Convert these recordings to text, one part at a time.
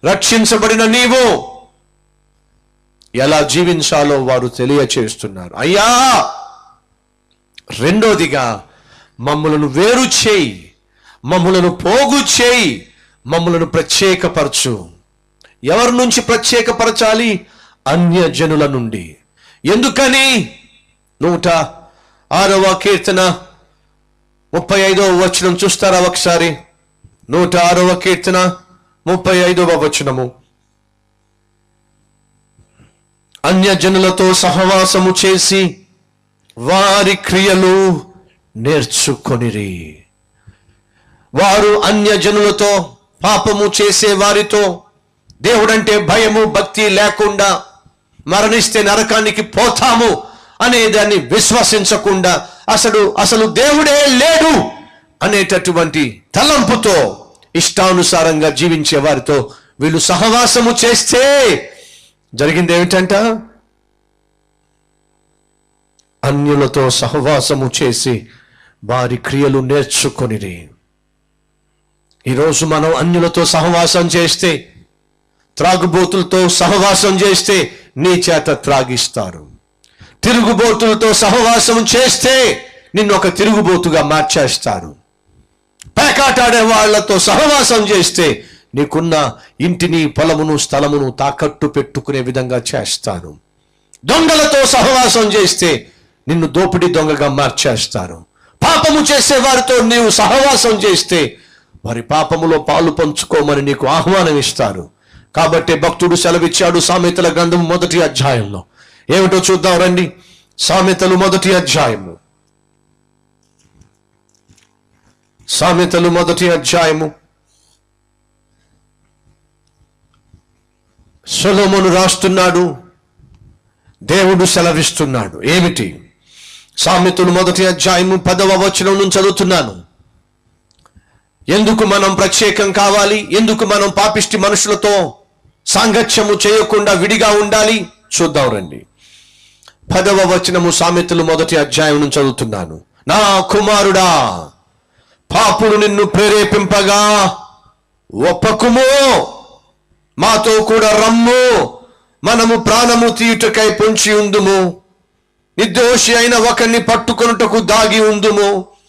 రక్షించబడిన నీవు ఎలా జీవించాలో వారు తెలియచేస్తున్నారు అయ్యా రెండోదిగా మమ్ములను వేరు చేయి మమ్ములను పోగు చేయి మమ్ములను ప్రత్యేకపరచు ఎవరి నుంచి ప్రత్యేకపరచాలి అన్యజనుల నుండి ఎందుకని నూట ఆరవ కీర్తన ముప్పై ఐదవ వచనం చూస్తారా ఒకసారి నూట ఆరవ కీర్తన ముప్పై ఐదవ వచనము అన్యజనులతో సహవాసము చేసి వారి క్రియలు నేర్చుకొనిరి వారు అన్యజనులతో పాపము చేసే వారితో దేవుడంటే భయము భక్తి లేకుండా మరణిస్తే నరకానికి పోతాము అనే దాన్ని విశ్వసించకుండా అసలు అసలు దేవుడే లేడు అనేటటువంటి తలంపుతో ఇష్టానుసారంగా జీవించే వారితో వీళ్ళు సహవాసము చేస్తే జరిగింది ఏమిటంట అన్యులతో సహవాసము చేసి వారి క్రియలు నేర్చుకొనిరి ఈరోజు మనం అన్యులతో సహవాసం చేస్తే త్రాగుబోతులతో సహవాసం చేస్తే నీ చేత త్రాగిస్తారు తిరుగుబోతులతో సహవాసం చేస్తే నిన్ను ఒక తిరుగుబోతుగా మార్చేస్తారు పేకాటాడే వాళ్లతో సహవాసం చేస్తే నీకున్న ఇంటిని పొలమును స్థలమును తాకట్టు పెట్టుకునే విధంగా చేస్తాను దొంగలతో సహవాసం చేస్తే నిన్ను దోపిడీ దొంగగా మార్చేస్తారు పాపము చేసే వారితో నీవు సహవాసం చేస్తే వారి పాపములో పాలు పంచుకోమని నీకు ఆహ్వానం ఇస్తారు కాబట్టి భక్తుడు సెలవిచ్చాడు సామెతల గ్రంథం మొదటి అధ్యాయంలో ఏమిటో చూద్దాం రండి సామెతలు మొదటి అధ్యాయము సామెతలు మొదటి అధ్యాయము సొలొమోను రాస్తున్నాడు దేవుడు సెలవిస్తున్నాడు ఏమిటి సామెతలు మొదటి అధ్యాయము పదవ వచనం నుంచి చదువుతున్నాను ఎందుకు మనం ప్రత్యేకం కావాలి ఎందుకు మనం పాపిష్టి మనుషులతో సాంగత్యము చేయకుండా విడిగా ఉండాలి చూద్దాం రండి పదవ వచనము సామెతలు మొదటి అధ్యాయం నుంచి చదువుతున్నాను నా కుమారుడా పాపుడు నిన్ను ప్రేరేపింపగా ఒప్పకుము మాతో కూడా రమ్ము మనము ప్రాణము తీయుటకై పొంచి ఉందుము నిర్దోషి అయిన ఒకరిని పట్టుకొనుటకు దాగి ఉందుము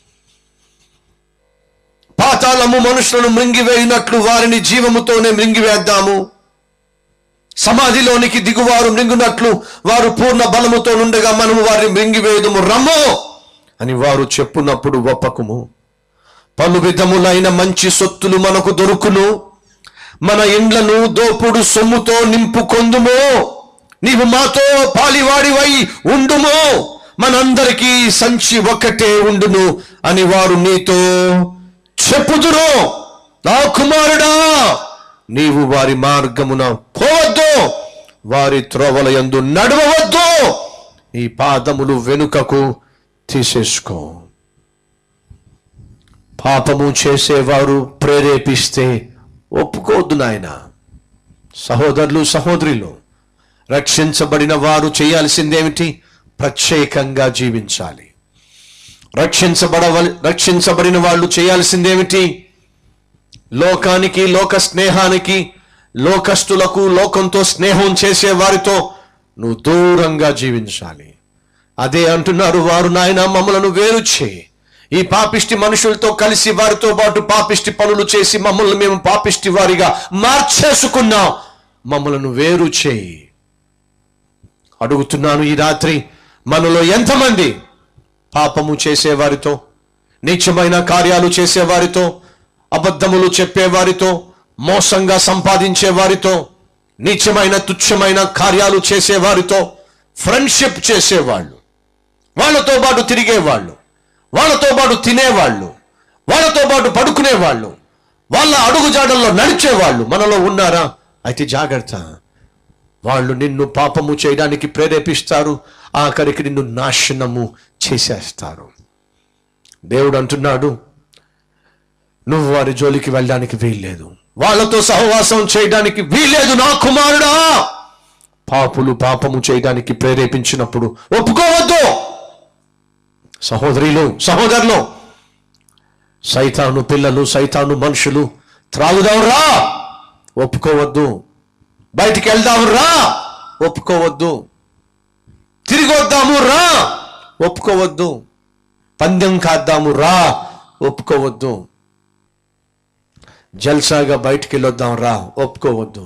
పాతాళము మనుషులను మృంగివేయినట్లు వారిని జీవముతోనే మృంగివేద్దాము సమాధిలోనికి దిగువారు మృంగునట్లు వారు పూర్ణ బలముతో నుండగా మనము వారిని మృంగివేయదుము రమ్ము అని వారు చెప్పునప్పుడు ఒప్పకుము పలు విధములైన మంచి సొత్తులు మనకు దొరుకును మన ఇండ్లను దోపుడు సొమ్ముతో నింపుకొందుము నీవు మాతో పాలివాడివై ఉండుము మనందరికీ సంచి ఒక్కటే ఉండును అని వారు నీతో చెప్పుదురు నా కుమారుడా నీవు వారి మార్గమున పోవద్దు వారి త్రోవల యందు నడవవద్దు నీ పాదములు వెనుకకు తీసేసుకో పాపము చేసేవారు ప్రేరేపిస్తే ఒప్పుకోవద్దు నాయన సహోదరులు సహోదరులు రక్షించబడిన వారు చేయాల్సిందేమిటి ప్రత్యేకంగా జీవించాలి రక్షించబడవ రక్షించబడిన వాళ్ళు చేయాల్సిందేమిటి లోకానికి లోక స్నేహానికి లోకస్తులకు లోకంతో స్నేహం చేసే వారితో నువ్వు దూరంగా జీవించాలి అదే అంటున్నారు వారు నాయన మమ్మలను వేరు చేయి ఈ పాపిష్టి మనుషులతో కలిసి వారితో పాటు పాపిష్టి పనులు చేసి మమ్మల్ని మేము పాపిష్టి వారిగా మార్చేసుకున్నాం మమ్మలను వేరు చేయి అడుగుతున్నాను ఈ రాత్రి మనలో ఎంతమంది పాపము చేసేవారితో నీచమైన కార్యాలు చేసేవారితో అబద్ధములు చెప్పేవారితో మోసంగా సంపాదించే వారితో నీచమైన తుచ్చమైన కార్యాలు చేసేవారితో ఫ్రెండ్షిప్ చేసేవాళ్ళు వాళ్ళతో పాటు తిరిగేవాళ్ళు వాళ్ళతో పాటు తినేవాళ్ళు వాళ్ళతో పాటు పడుకునేవాళ్ళు వాళ్ళ అడుగుజాడల్లో నడిచేవాళ్ళు మనలో ఉన్నారా అయితే జాగ్రత్త వాళ్ళు నిన్ను పాపము చేయడానికి ప్రేరేపిస్తారు ఆఖరికి నిన్ను నాశనము చేసేస్తారు దేవుడు అంటున్నాడు నువ్వు వారి జోలికి వెళ్ళడానికి వీల్లేదు వాళ్ళతో సహవాసం చేయడానికి వీల్లేదు నా కుమారుడా పాపులు పాపము చేయడానికి ప్రేరేపించినప్పుడు ఒప్పుకోవద్దు సహోదరులు సహోదరులు సైతాను పిల్లలు సైతాను మనుషులు త్రాగుదాం రా ఒప్పుకోవద్దు బయటికి వెళ్దాం రా ఒప్పుకోవద్దు తిరిగి వద్దాము రా ఒప్పుకోవద్దు పందెం కాద్దాము రా ఒప్పుకోవద్దు జల్సాగా బయటికి వెళ్ళొద్దాం రా ఒప్పుకోవద్దు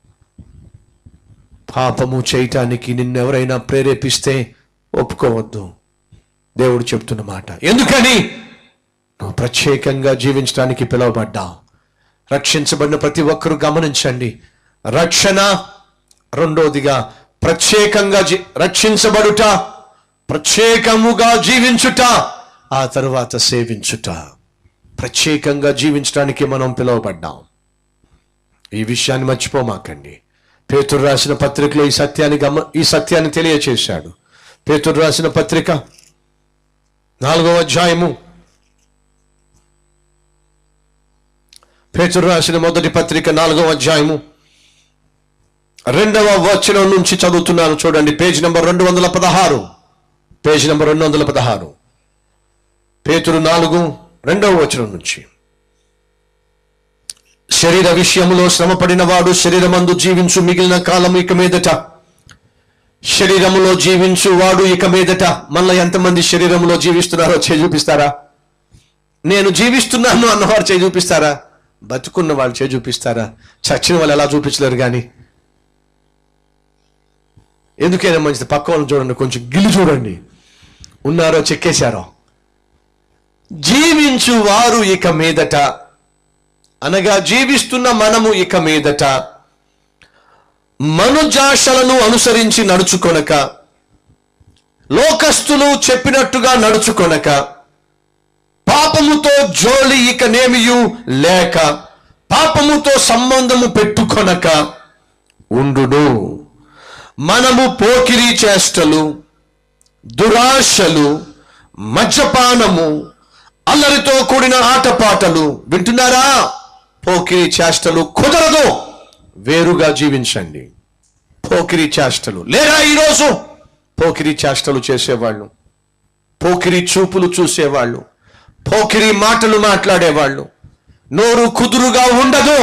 పాపము చేయటానికి నిన్నెవరైనా ప్రేరేపిస్తే ఒప్పుకోవద్దు దేవుడు చెప్తున్న మాట ఎందుకని నువ్వు ప్రత్యేకంగా జీవించడానికి పిలువబడ్డావు రక్షించబడిన ప్రతి ఒక్కరూ గమనించండి రక్షణ రెండోదిగా ప్రత్యేకంగా జీ- రక్షించబడుట ప్రత్యేకముగా జీవించుట ఆ తరువాత సేవించుట ప్రత్యేకంగా జీవించడానికి మనం పిలువబడ్డాం ఈ విషయాన్ని మర్చిపోమాకండి పేతురు రాసిన పత్రికలో ఈ సత్యాన్ని గమ ఈ సత్యాన్ని తెలియచేశాడు పేతురు రాసిన పత్రిక నాలుగవ అధ్యాయము పేతురు రాసిన మొదటి పత్రిక నాలుగవ అధ్యాయము రెండవ వచనం నుంచి చదువుతున్నాను చూడండి పేజ్ నంబర్ రెండు వందల పదహారు పేజ్ నంబర్ రెండు వందల పదహారు పేతురు నాలుగు రెండవ వచనం నుంచి శరీర విషయములో శ్రమపడిన వాడు శరీరమందు జీవించు మిగిలిన కాలం ఇక మీదట శరీరములో జీవించు వాడు ఇక మీదట మళ్ళీ ఎంతమంది శరీరములో జీవిస్తున్నారో చేయి చూపిస్తారా నేను జీవిస్తున్నాను అన్నవారు చేయి చూపిస్తారా బతుకున్న వాళ్ళు చేయి చూపిస్తారా చచ్చిన వాళ్ళు ఎలా చూపించలేరు కానీ ఎందుకైనా మంచిది పక్క వాళ్ళని చూడండి కొంచెం గిల్లి చూడండి ఉన్నారో చెక్కేశారో జీవించు వారు ఇక మీదట అనగా జీవిస్తున్న మనము ఇక మీదట మనుజాషలను అనుసరించి నడుచుకొనక లోకస్తులు చెప్పినట్టుగా నడుచుకొనక పాపముతో జోలి ఇక నేమియు లేక పాపముతో సంబంధము పెట్టుకొనక ఉండును మనము పోకిరీ చేష్టలు దురాశలు మద్యపానము అల్లరితో కూడిన ఆటపాటలు వింటున్నారా పోకిరీ చేష్టలు కుదరదు వేరుగా జీవించండి పోకిరీ చేష్టలు లేరా ఈరోజు పోకిరీ చేష్టలు చేసేవాళ్ళు పోకిరీ చూపులు చూసేవాళ్ళు పోకిరీ మాటలు మాట్లాడేవాళ్ళు నోరు కుదురుగా ఉండదు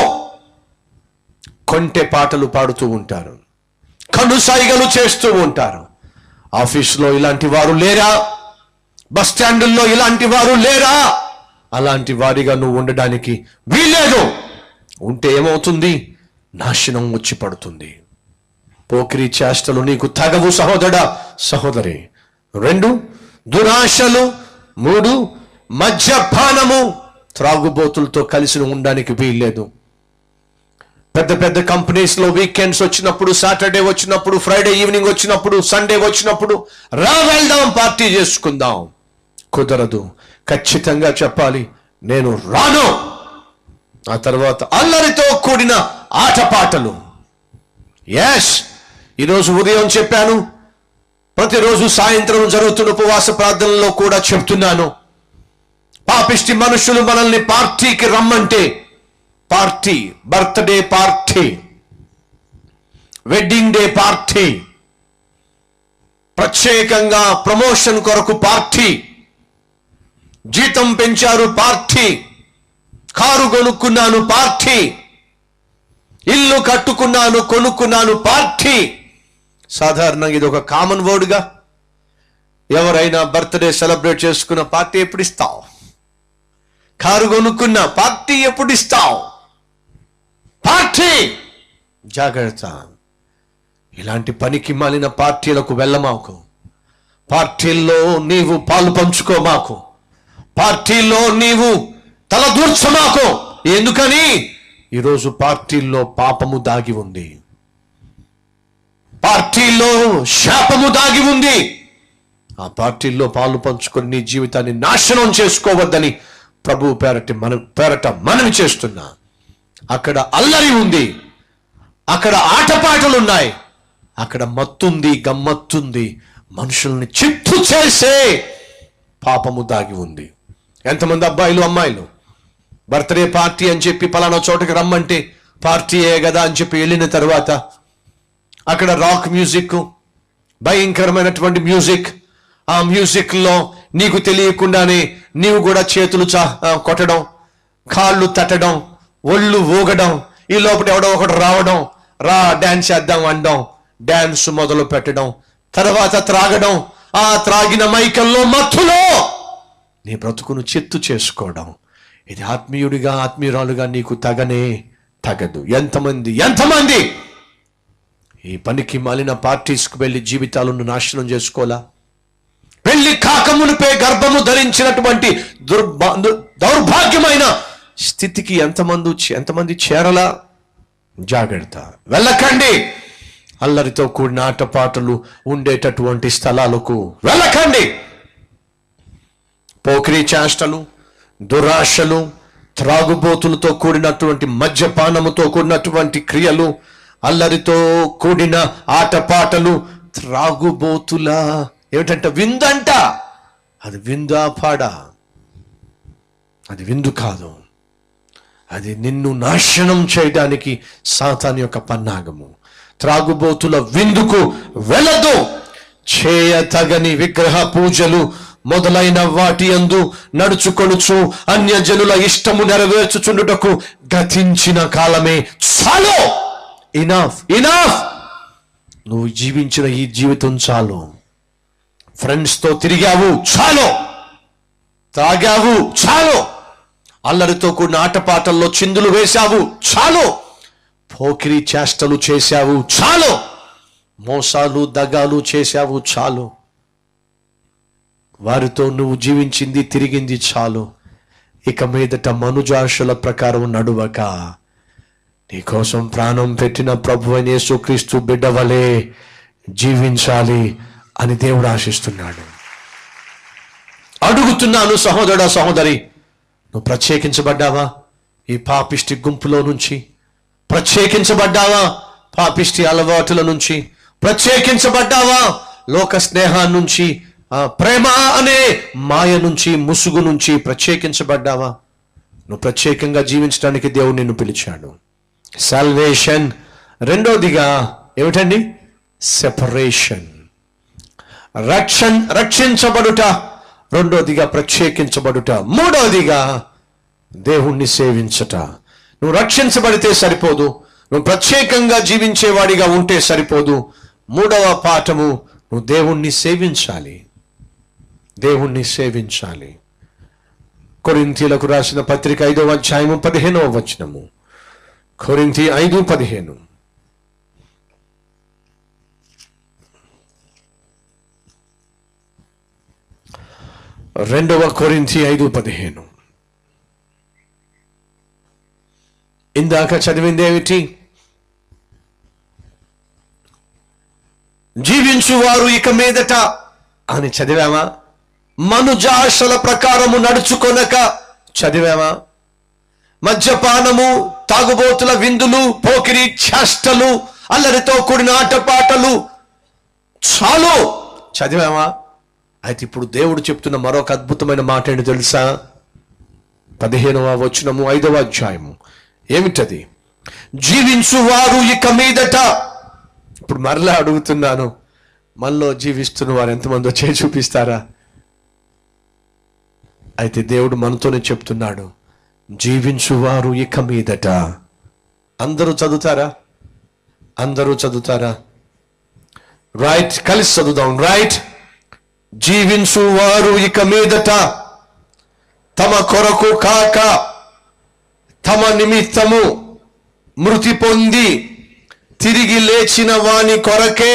కొంటె పాటలు పాడుతూ ఉంటారు కనుసైగలు చేస్తూ ఉంటారు ఆఫీసులో ఇలాంటి వారు లేరా బస్ స్టాండుల్లో ఇలాంటి వారు లేరా అలాంటి వారిగా నువ్వు ఉండడానికి వీల్లేదు ఉంటే ఏమవుతుంది నాశనం వచ్చి పడుతుంది పోకిరి చేష్టలు నీకు తగవు సహోదరా సహోదరి రెండు దురాశలు మూడు మద్యపానము త్రాగుబోతులతో కలిసి ఉండడానికి వీల్లేదు పెద్ద పెద్ద కంపెనీస్ లో వీకెండ్స్ వచ్చినప్పుడు సాటర్డే వచ్చినప్పుడు ఫ్రైడే ఈవినింగ్ వచ్చినప్పుడు సండే వచ్చినప్పుడు రా వెళ్దాం పార్టీ చేసుకుందాం కుదరదు ఖచ్చితంగా చెప్పాలి నేను రాను ఆ తర్వాత అల్లరితో కూడిన ఆటపాటలు ఎస్ ఈరోజు ఉదయం చెప్పాను ప్రతిరోజు సాయంత్రం జరుగుతున్న ఉపవాస ప్రార్థనలో కూడా చెప్తున్నాను పాపిష్టి మనుషులు మనల్ని పార్టీకి రమ్మంటే party birthday party wedding day party ప్రత్యేకంగా ప్రమోషన్ కొరకు పార్టీ జీతం పెంచారు పార్టీ కారు కొనుక్కున్నాను పార్టీ ఇల్లు కట్టుకున్నాను కొనుక్కున్నాను పార్టీ సాధారణంగా ఇది ఒక కామన్ వర్డ్గా ఎవరైనా బర్త్డే సెలబ్రేట్ చేసుకున్న పార్టీ ఎప్పుడు ఇస్తావు కారు కొనుక్కున్న పార్టీ ఎప్పుడు ఇస్తావు పార్టీ జాగ్రత్త ఇలాంటి పనికి మాలిన పార్టీలకు వెళ్ళమాకు పార్టీల్లో నీవు పాలు పంచుకోమాకు పార్టీల్లో నీవు తల దూర్చమాకు ఎందుకని ఈరోజు పార్టీల్లో పాపము దాగి ఉంది పార్టీల్లో శాపము దాగి ఉంది ఆ పార్టీల్లో పాలు పంచుకొని నీ జీవితాన్ని నాశనం చేసుకోవద్దని ప్రభు పేరటి మన పేరట మనవి చేస్తున్నా అక్కడ అల్లరి ఉంది అక్కడ ఆటపాటలు ఉన్నాయి అక్కడ మత్తుంది గమ్మత్తుంది మనుషుల్ని చిత్తు చేసే పాపము దాగి ఉంది ఎంతమంది అబ్బాయిలు అమ్మాయిలు బర్త్డే పార్టీ అని చెప్పి పలానా చోటకి రమ్మంటే పార్టీయే కదా అని చెప్పి వెళ్ళిన తర్వాత అక్కడ రాక్ మ్యూజిక్ భయంకరమైనటువంటి మ్యూజిక్ ఆ మ్యూజిక్ లో నీకు తెలియకుండానే నీవు కూడా చేతులు చా ఆ, కొట్టడం కాళ్ళు తట్టడం ఒళ్ళు ఊగడం ఈ లోపల ఎవడో ఒకడు రావడం రా డాన్స్ చేద్దాం అనడం డాన్స్ మొదలు పెట్టడం తర్వాత త్రాగడం ఆ త్రాగిన మైకల్లో మత్తులో నీ బ్రతుకును చిత్తు చేసుకోవడం ఇది ఆత్మీయుడిగా ఆత్మీయురాలుగా నీకు తగనే తగదు ఎంతమంది ఎంతమంది ఈ పనికి మాలిన పార్టీస్కి వెళ్ళి జీవితాలను నాశనం చేసుకోవాలా పెళ్లి కాకమునిపే గర్భము ధరించినటువంటి దుర్భా దు- దౌర్భాగ్యమైన స్థితికి ఎంతమంది వచ్చి- ఎంతమంది చేరలా జాగ్రత్త వెళ్ళకండి అల్లరితో కూడిన ఆటపాటలు ఉండేటటువంటి స్థలాలకు వెళ్ళకండి పోకిరీ చేష్టలు దురాశలు త్రాగుబోతులతో కూడినటువంటి మద్యపానముతో కూడినటువంటి క్రియలు అల్లరితో కూడిన ఆటపాటలు త్రాగుబోతుల ఏమిటంట విందంట అది విందా పాడా అది విందు కాదు అది నిన్ను నాశనం చేయడానికి సాతాన్ యొక్క పన్నాగము త్రాగుబోతుల విందుకు వెళ్ళదు చేయతగని విగ్రహ పూజలు మొదలైన వాటి అందు నడుచుకొనుచు అన్యజనుల ఇష్టము నెరవేర్చుచుండుటకు గతించిన కాలమే చాలు ఇనఫ్ ఇనఫ్ నువ్వు జీవించిన ఈ జీవితం చాలు ఫ్రెండ్స్తో తిరిగావు చాలు తాగావు చాలు అల్లరితో కూడిన ఆటపాటల్లో చిందులు వేశావు చాలు పోకిరి చేష్టలు చేశావు చాలు మోసాలు దగాలు చేశావు చాలు వారితో నువ్వు జీవించింది తిరిగింది చాలు ఇక మీదట మనుజాషుల ప్రకారం నడువక నీకోసం ప్రాణం పెట్టిన ప్రభు అయిన యేసుక్రీస్తు బిడ్డ వలె జీవించాలి అని దేవుడు ఆశిస్తున్నాడు అడుగుతున్నాను సహోదరుడా సహోదరి నువ్వు ప్రత్యేకించబడ్డావా ఈ పాపిష్టి గుంపులో నుంచి ప్రత్యేకించబడ్డావా పాపిష్టి అలవాటుల నుంచి ప్రత్యేకించబడ్డావా లోక స్నేహం నుంచి ఆ, ప్రేమ అనే మాయ నుంచి ముసుగు నుంచి ప్రత్యేకించబడ్డావా నువ్వు ప్రత్యేకంగా జీవించడానికి దేవుడు నిన్ను పిలిచాడు సాల్వేషన్ రెండోదిగా ఏమిటండి సెపరేషన్ రక్షణ రక్షించబడుట రెండోదిగా ప్రత్యేకించబడుట మూడోదిగా దేవుణ్ణి సేవించట నువ్వు రక్షించబడితే సరిపోదు నువ్వు ప్రత్యేకంగా జీవించేవాడిగా ఉంటే సరిపోదు మూడవ పాఠము నువ్వు దేవుణ్ణి సేవించాలి దేవుణ్ణి సేవించాలి కొరింథీలకు రాసిన పత్రిక ఐదవ అధ్యాయము పదిహేనవ వచనము కొరింథీ ఐదు పదిహేను రెండవ కొరింథీ ఐదు పదిహేను ఇందాక చదివింది ఏమిటి జీవించువారు ఇక మీదట అని చదివామా మనుజాషల ప్రకారము నడుచుకొనక చదివామా మద్యపానము తాగుబోతుల విందులు పోకిరి చేష్టలు అల్లరితో కూడిన ఆటపాటలు చాలు చదివామా అయితే ఇప్పుడు దేవుడు చెప్తున్న మరొక అద్భుతమైన మాట ఏంటి తెలుసా పదిహేనవ వచనము ఐదవ అధ్యాయము ఏమిటది జీవించువారు ఇక మీదట ఇప్పుడు మరలా అడుగుతున్నాను మనలో జీవిస్తున్న వారు ఎంతమందో చేయి చూపిస్తారా అయితే దేవుడు మనతోనే చెప్తున్నాడు జీవించువారు ఇక మీదట అందరూ చదువుతారా అందరూ చదువుతారా రైట్ కలిసి చదువుదాం రైట్ జీవించువారు ఇక మీదట తమ కొరకు కాక తమ నిమిత్తము మృతి పొంది తిరిగి లేచిన వాని కొరకే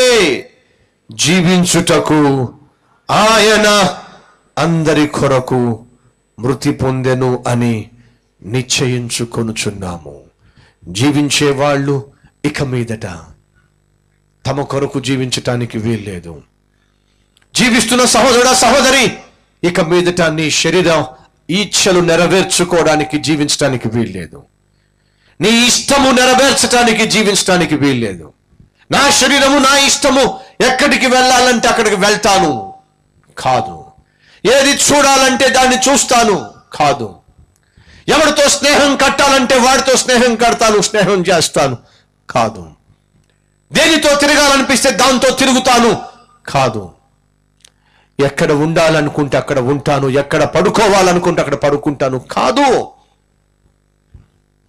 జీవించుటకు ఆయన అందరి కొరకు మృతి పొందెను అని నిశ్చయించుకొనుచున్నాము జీవించే వాళ్ళు ఇక మీదట తమ కొరకు జీవించటానికి వీల్లేదు జీవిస్తున్న సహోదరుడ సహోదరి ఇక మీదట నీ శరీరం ఈచ్ఛలు నెరవేర్చుకోవడానికి జీవించడానికి వీల్లేదు నీ ఇష్టము నెరవేర్చడానికి జీవించడానికి వీల్లేదు నా శరీరము నా ఇష్టము ఎక్కడికి వెళ్ళాలంటే అక్కడికి వెళ్తాను కాదు ఏది చూడాలంటే దాన్ని చూస్తాను కాదు ఎవరితో స్నేహం కట్టాలంటే వాడితో స్నేహం కడతాను స్నేహం చేస్తాను కాదు దేనితో తిరగాలనిపిస్తే దాంతో తిరుగుతాను కాదు ఎక్కడ ఉండాలనుకుంటే అక్కడ ఉంటాను ఎక్కడ పడుకోవాలనుకుంటే అక్కడ పడుకుంటాను కాదు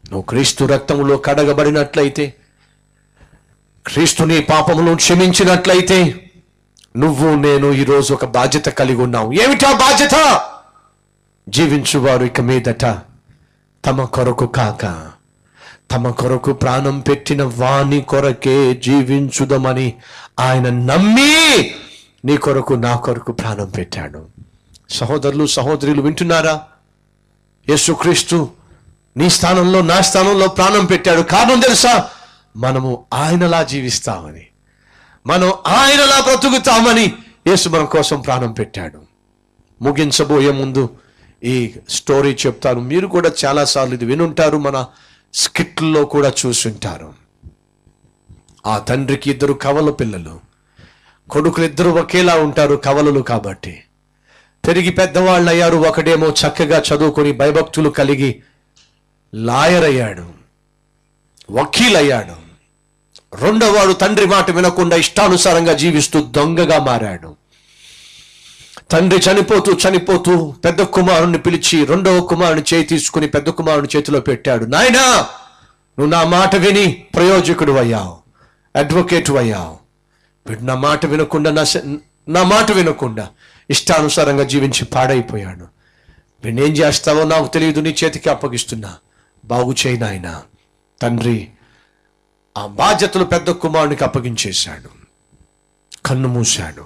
నువ్వు క్రీస్తు రక్తములో కడగబడినట్లయితే క్రీస్తుని పాపమును క్షమించినట్లయితే నువ్వు నేను ఈరోజు ఒక బాధ్యత కలిగి ఉన్నావు ఏమిటా బాధ్యత జీవించువారు ఇక మీదట తమ కొరకు కాక తమ కొరకు ప్రాణం పెట్టిన వాని కొరకే జీవించుదమని ఆయన నమ్మి నీ కొరకు నా కొరకు ప్రాణం పెట్టాడు సహోదరులు సహోదరులు వింటున్నారా యేసుక్రీస్తు నీ స్థానంలో నా స్థానంలో ప్రాణం పెట్టాడు కారణం తెలుసా మనము ఆయనలా జీవిస్తామని మనం ఆయనలా బ్రతుకుతామని యేసు మన కోసం ప్రాణం పెట్టాడు ముగించబోయే ముందు ఈ స్టోరీ చెప్తాను మీరు కూడా చాలాసార్లు ఇది వినుంటారు మన స్కిట్లో కూడా చూసుంటారు ఆ తండ్రికి ఇద్దరు కవల పిల్లలు కొడుకులు ఇద్దరు ఒకేలా ఉంటారు కవలలు కాబట్టి పెరిగి పెద్దవాళ్ళు అయ్యారు ఒకడేమో చక్కగా చదువుకొని భయభక్తులు కలిగి లాయర్ అయ్యాడు వకీల్ అయ్యాడు రెండోవాడు తండ్రి మాట వినకుండా ఇష్టానుసారంగా జీవిస్తూ దొంగగా మారాడు తండ్రి చనిపోతూ చనిపోతూ పెద్ద కుమారుణ్ణి పిలిచి రెండవ కుమారుని చేయి తీసుకుని పెద్ద కుమారుని చేతిలో పెట్టాడు నాయనా నువ్వు నా మాట విని ప్రయోజకుడు అయ్యావు అడ్వకేట్ అయ్యావు వీడు నా మాట వినకుండా నా స- నా మాట వినకుండా ఇష్టానుసారంగా జీవించి పాడైపోయాడు వీడిని ఏం చేస్తావో నాకు తెలియదు నీ చేతికి అప్పగిస్తున్నా బాగు చేయి నాయనా తండ్రి ఆ బాధ్యతలు పెద్ద కుమారునికి అప్పగించేశాడు కన్ను మూశాడు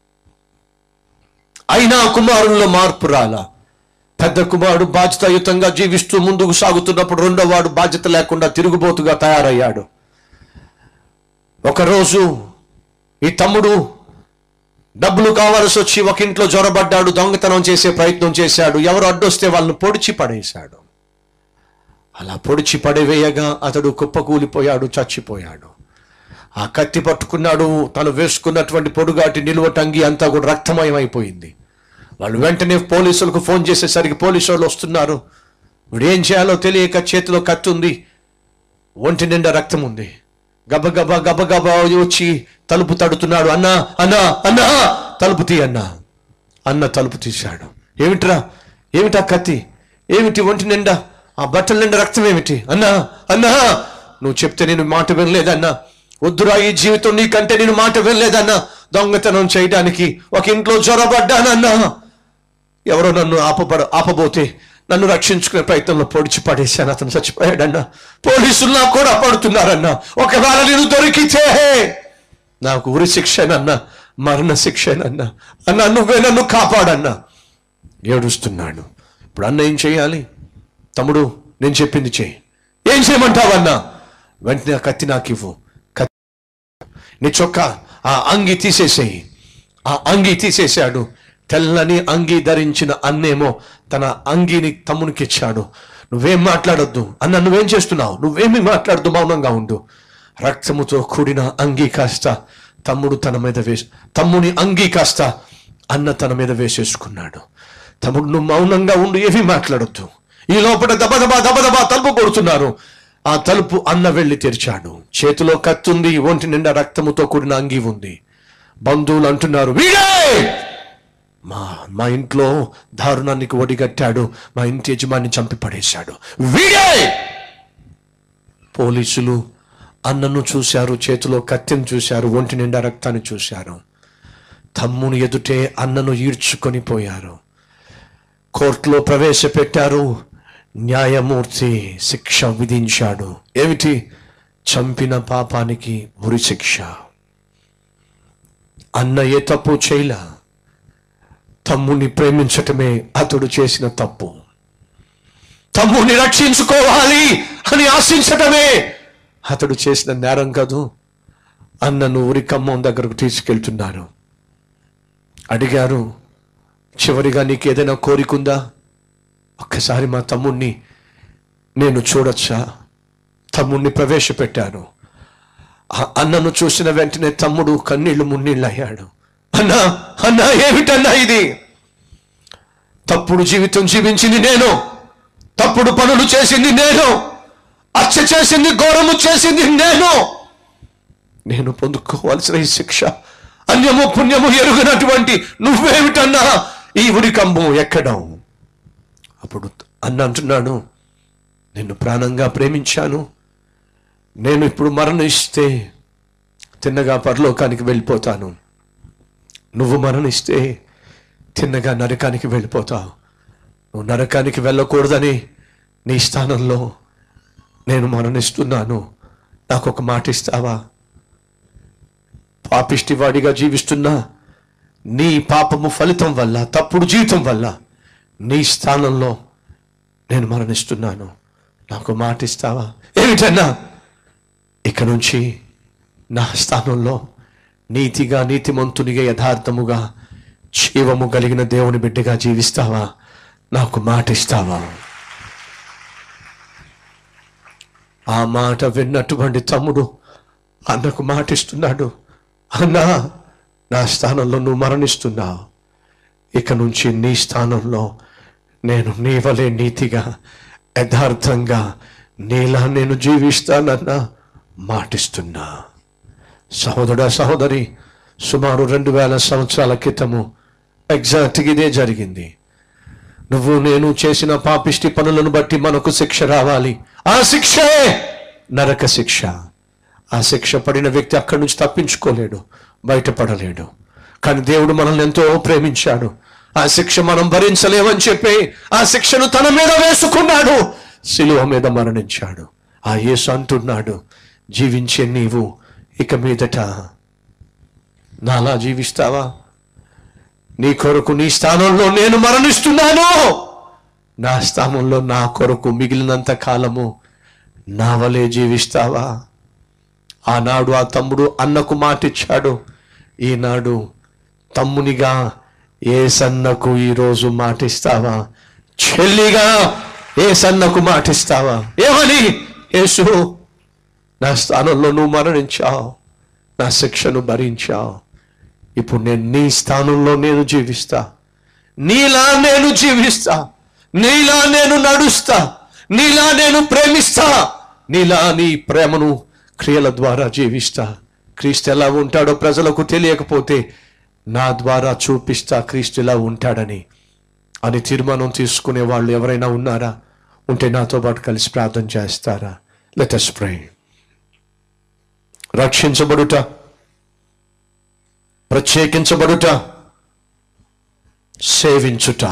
అయినా కుమారుల్లో మార్పు రాలా పెద్ద కుమారుడు బాధ్యతాయుతంగా జీవిస్తూ ముందుకు సాగుతున్నప్పుడు రెండో వాడు బాధ్యత లేకుండా తిరుగుబోతుగా తయారయ్యాడు ఒకరోజు ఈ తమ్ముడు డబ్బులు కావాల్సి వచ్చి ఒక ఇంట్లో జ్వరబడ్డాడు దొంగతనం చేసే ప్రయత్నం చేశాడు ఎవరు అడ్డొస్తే వాళ్ళని పొడిచి పడేశాడు అలా పొడిచి పడవేయగా అతడు కుప్పకూలిపోయాడు చచ్చిపోయాడు ఆ కత్తి పట్టుకున్నాడు తను వేసుకున్నటువంటి పొడుగాటి నిలువటంగి అంతా కూడా రక్తమయం అయిపోయింది వాళ్ళు వెంటనే పోలీసులకు ఫోన్ చేసేసరికి పోలీసు వాళ్ళు వస్తున్నారు ఇప్పుడు ఏం చేయాలో తెలియక చేతిలో కత్తి ఉంది ఒంటి నిండా రక్తం ఉంది గబగబా గబగబా వచ్చి తలుపు తడుతున్నాడు అన్నా అన్నా అన్నా తలుపు తీ అన్నా అన్న తలుపు తీశాడు ఏమిట్రా ఏమిటా కత్తి ఏమిటి ఒంటి నిండా ఆ బట్టల నిండా రక్తం ఏమిటి అన్నా అన్నా నువ్వు చెప్తే నేను మాట వినలేదన్నా వద్దురా ఈ జీవితం నీకంటే నేను మాట వినలేదన్నా దొంగతనం చేయడానికి ఒక ఇంట్లో జ్వరబడ్డానన్నా ఎవరో నన్ను ఆపబడ ఆపబోతే నన్ను రక్షించుకునే ప్రయత్నంలో పొడిచి పడేశాను అతను చచ్చిపోయాడన్నా పోలీసులు నాకు కూడా పడుతున్నారన్నా ఒకవేళ నేను దొరికితే నాకు ఉరి శిక్షనన్నా మరణ శిక్షనన్నా అన్నా నువ్వే నన్ను కాపాడన్నా ఏడుస్తున్నాడు ఇప్పుడు అన్న ఏం చేయాలి తమ్ముడు నేను చెప్పింది చేయి ఏం చేయమంటావన్నా వెంటనే ఆ కత్తి నాకు ఇవ్వు కత్తి నీ చొక్కా ఆ అంగి తీసేసేయి ఆ అంగి తీసేశాడు తెల్లని అంగి ధరించిన అన్నేమో తన అంగిని తమ్మునికి ఇచ్చాడు నువ్వేం మాట్లాడొద్దు అన్న నువ్వేం చేస్తున్నావు నువ్వేమి మాట్లాడద్దు మౌనంగా ఉండు రక్తముతో కూడిన అంగి కాస్త తమ్ముడు తన మీద వేసి తమ్ముని అంగి కాస్త అన్న తన మీద వేసేసుకున్నాడు తమ్ముడు నువ్వు మౌనంగా ఉండు ఏమీ మాట్లాడొద్దు ఈ లోపల దబదబా దబదబా తలుపు కొడుతున్నారు ఆ తలుపు అన్న వెళ్ళి తెరిచాడు చేతిలో కత్తుంది ఒంటి నిండా రక్తముతో కూడిన అంగి ఉంది బంధువులు అంటున్నారు వీడే మా మా ఇంట్లో దారుణానికి ఒడిగట్టాడు మా ఇంటి యజమాని చంపి పడేశాడు వీడే పోలీసులు అన్నను చూశారు చేతిలో కత్తిని చూశారు ఒంటి నిండా రక్తాన్ని చూశారు తమ్ముని ఎదుటే అన్నను ఈడ్చుకొని పోయారు కోర్టులో ప్రవేశపెట్టారు న్యాయమూర్తి శిక్ష విధించాడు ఏమిటి చంపిన పాపానికి ఉరి శిక్ష అన్న ఏ తప్పు చేయలా తమ్ముని ప్రేమించటమే అతడు చేసిన తప్పు తమ్ముని రక్షించుకోవాలి అని ఆశించటమే అతడు చేసిన నేరం కాదు అన్నను ఉరి ఖమ్మం దగ్గరకు తీసుకెళ్తున్నారు అడిగారు చివరిగా నీకు ఏదైనా కోరికుందా ఒక్కసారి మా తమ్ముణ్ణి నేను చూడొచ్చా తమ్ముణ్ణి ప్రవేశపెట్టాను ఆ అన్నను చూసిన వెంటనే తమ్ముడు కన్నీళ్లు మున్నీళ్ళు అయ్యాడు అన్నా అన్నా ఏమిటన్నా ఇది తప్పుడు జీవితం జీవించింది నేను తప్పుడు పనులు చేసింది నేను హత్య చేసింది ఘోరము చేసింది నేను నేను పొందుకోవాల్సిన ఈ శిక్ష అన్యము పుణ్యము ఎరుగినటువంటి నువ్వేమిటన్నా ఈ ఉరికంబం ఎక్కడం అప్పుడు అన్న అంటున్నాడు నిన్ను ప్రాణంగా ప్రేమించాను నేను ఇప్పుడు మరణిస్తే తిన్నగా పరలోకానికి వెళ్ళిపోతాను నువ్వు మరణిస్తే తిన్నగా నరకానికి వెళ్ళిపోతావు నువ్వు నరకానికి వెళ్ళకూడదని నీ స్థానంలో నేను మరణిస్తున్నాను నాకు ఒక మాట ఇస్తావా పాపిష్టివాడిగా జీవిస్తున్నా నీ పాపము ఫలితం వల్ల తప్పుడు జీవితం వల్ల నీ స్థానంలో నేను మరణిస్తున్నాను నాకు మాట ఇస్తావా ఏమిటన్నా ఇక నుంచి నా స్థానంలో నీతిగా నీతిమంతునిగా యథార్థముగా జీవము కలిగిన దేవుని బిడ్డగా జీవిస్తావా నాకు మాట ఇస్తావా ఆ మాట విన్నటువంటి తమ్ముడు అన్నకు మాట ఇస్తున్నాడు అన్నా నా స్థానంలో నువ్వు మరణిస్తున్నావు ఇక నుంచి నీ స్థానంలో నేను నీ వలె నీతిగా యథార్థంగా నీలా నేను జీవిస్తానన్నా మాటిస్తున్నా సహోదరుడా సహోదరి సుమారు రెండు వేల సంవత్సరాల క్రితము ఎగ్జాక్ట్గా ఇదే జరిగింది నువ్వు నేను చేసిన పాపిష్టి పనులను బట్టి మనకు శిక్ష రావాలి ఆ శిక్షే నరక శిక్ష ఆ శిక్ష పడిన వ్యక్తి అక్కడి నుంచి తప్పించుకోలేడు బయటపడలేడు కానీ దేవుడు మనల్ని ఎంతో ప్రేమించాడు ఆ శిక్ష మనం భరించలేమని చెప్పి ఆ శిక్షను తన మీద వేసుకున్నాడు శిలువ మీద మరణించాడు ఆ యేసు అంటున్నాడు జీవించే నీవు ఇక మీదట నాలా జీవిస్తావా నీ కొరకు నీ స్థానంలో నేను మరణిస్తున్నాను నా స్థానంలో నా కొరకు మిగిలినంత కాలము నా వలే జీవిస్తావా ఆనాడు ఆ తమ్ముడు అన్నకు మాటిచ్చాడు ఈనాడు తమ్మునిగా ఏ సన్నకు ఈరోజు మాటిస్తావా చెల్లిగా ఏ సన్నకు మాటిస్తావా ఏమని యేసు నా స్థానంలో నువ్వు మరణించావు నా శిక్షను భరించావు ఇప్పుడు నేను నీ స్థానంలో నేను జీవిస్తా నీలా నేను జీవిస్తా నీలా నేను నడుస్తా నీలా నేను ప్రేమిస్తా నీలా నీ ప్రేమను క్రియల ద్వారా జీవిస్తా క్రీస్తు ఎలా ఉంటాడో ప్రజలకు తెలియకపోతే నా ద్వారా చూపిస్తా క్రీస్తు ఎలా ఉంటాడని అని తీర్మానం తీసుకునే వాళ్ళు ఎవరైనా ఉన్నారా ఉంటే నాతో పాటు కలిసి ప్రార్థన చేస్తారా లెట్ us pray రక్షించబడుట ప్రత్యేకించబడుట సేవించుట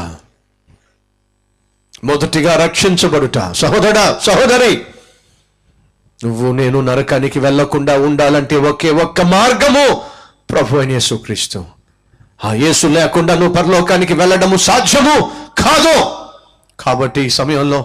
మొదటిగా రక్షించబడుట సహోదరా సహోదరి నువ్వు నేను నరకానికి వెళ్లకుండా ఉండాలంటే ఒకే ఒక్క మార్గము ప్రభు అయిన యేసుక్రీస్తు ఆ యేసు లేకుండా నువ్వు పరలోకానికి వెళ్ళడము సాధ్యము కాదు కాబట్టి ఈ సమయంలో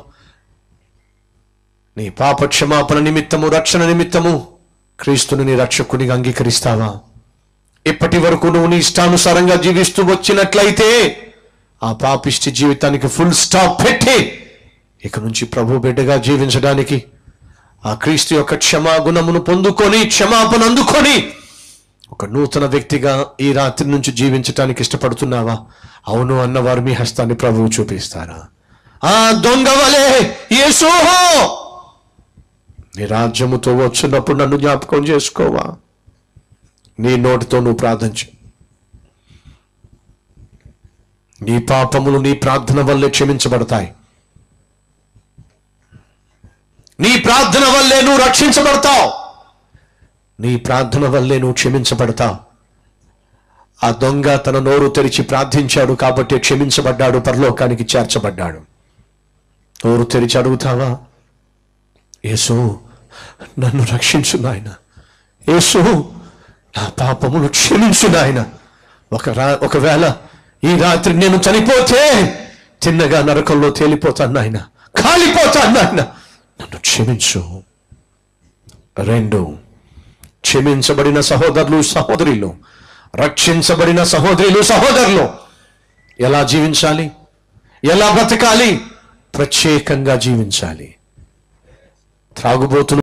నీ పాప క్షమాపణ నిమిత్తము రక్షణ నిమిత్తము క్రీస్తుని నీ రక్షకునిగా అంగీకరిస్తావా ఇప్పటి వరకు నువ్వు నీ ఇష్టానుసారంగా జీవిస్తూ వచ్చినట్లయితే ఆ పాపిష్టి జీవితానికి ఫుల్ స్టాప్ పెట్టి ఇక నుంచి ప్రభు బిడ్డగా జీవించడానికి ఆ క్రీస్తు యొక్క క్షమాగుణమును పొందుకొని క్షమాపణ అందుకొని ఒక నూతన వ్యక్తిగా ఈ రాత్రి నుంచి జీవించటానికి ఇష్టపడుతున్నావా అవును అన్నవారు మీ హస్తాన్ని ప్రభువు చూపిస్తారా ఆ దొంగ వలే యేసు నీ రాజ్యముతో వచ్చినప్పుడు నన్ను జ్ఞాపకం చేసుకోవా నీ నోటితో నువ్వు ప్రార్థించు నీ పాపములు నీ ప్రార్థన వల్లే క్షమించబడతాయి నీ ప్రార్థన వల్లే నువ్వు రక్షించబడతావు నీ ప్రార్థన వల్లే నువ్వు క్షమించబడతావు ఆ దొంగ తన నోరు తెరిచి ప్రార్థించాడు కాబట్టి క్షమించబడ్డాడు పరలోకానికి చేర్చబడ్డాడు నోరు తెరిచి అడుగుతావా యేసు నన్ను రక్షించు నాయన యేసు నా పాపములు క్షమించు నాయన ఒక రా ఒకవేళ ఈ రాత్రి నేను చనిపోతే తిన్నగా నరకంలో తేలిపోతాను నాయన కాలిపోతాను నాయన నన్ను క్షమించు రెండు క్షమించబడిన సహోదరులు సహోదరులు రక్షించబడిన సహోదరులు సహోదరులు ఎలా జీవించాలి ఎలా బ్రతకాలి ప్రత్యేకంగా జీవించాలి త్రాగుబోతులు